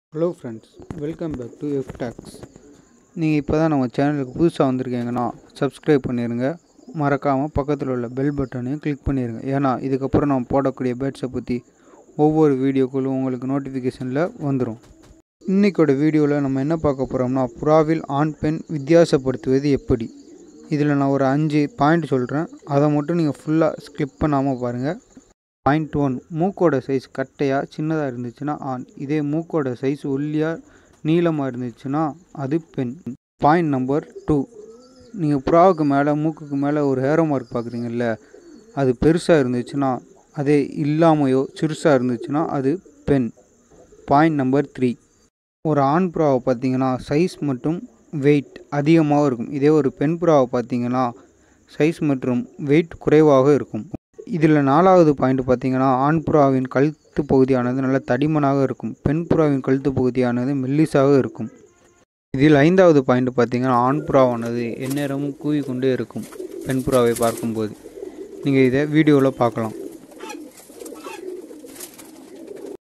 hello friends welcome back to F talks நீங்கள் இப்போ தான் நம்ம சேனலுக்கு புதுசாக வந்திருக்கீங்கன்னா சப்ஸ்கிரைப் பண்ணிடுங்க மறக்காமல் பக்கத்தில் உள்ள பெல் பட்டனையும் கிளிக் பண்ணிடுங்க ஏன்னா இதுக்கப்புறம் நம்ம போடக்கூடிய பேட்ஸை பற்றி ஒவ்வொரு வீடியோக்களும் உங்களுக்கு நோட்டிஃபிகேஷனில் வந்துடும் இன்றைக்கோட வீடியோவில் நம்ம என்ன பார்க்க போகிறோம்னா புறாவில் ஆண் பெண் வித்தியாசப்படுத்துவது எப்படி இதில் நான் ஒரு அஞ்சு பாயிண்ட் சொல்கிறேன் அதை மட்டும் நீங்கள் ஃபுல்லாக ஸ்கிப் பண்ணாமல் பாருங்கள் பாயிண்ட் ஒன் மூக்கோட சைஸ் கட்டையாக சின்னதாக இருந்துச்சுன்னா ஆண் இதே மூக்கோட சைஸ் ஒல்லியாக நீளமாக இருந்துச்சுன்னா அது பெண் பாயிண்ட் நம்பர் டூ நீங்கள் புறாவுக்கு மேலே மூக்குக்கு மேலே ஒரு ஹேரோ மார்க் பார்க்குறீங்கல்ல அது பெருசாக இருந்துச்சுன்னா அதே இல்லாமையோ சிறுசாக இருந்துச்சுன்னா அது பெண் பாயிண்ட் நம்பர் த்ரீ ஒரு ஆண் புறாவை பார்த்தீங்கன்னா சைஸ் மற்றும் வெயிட் அதிகமாக இருக்கும் இதே ஒரு பெண் புறாவை பார்த்தீங்கன்னா சைஸ் மற்றும் வெயிட் குறைவாக இருக்கும் இதில் நாலாவது பாயிண்ட் பார்த்தீங்கன்னா ஆண் புறாவின் கழுத்து பகுதியானது நல்ல தடிமனாக இருக்கும் பெண் புறாவின் கழுத்து பகுதியானது மெல்லிசாக இருக்கும் இதில் ஐந்தாவது பாயிண்ட் பார்த்தீங்கன்னா ஆண் புறாவானது எந்நேரமும் கூவிக்கொண்டே இருக்கும் பெண் புறாவை பார்க்கும்போது நீங்கள் இதை வீடியோவில் பார்க்கலாம்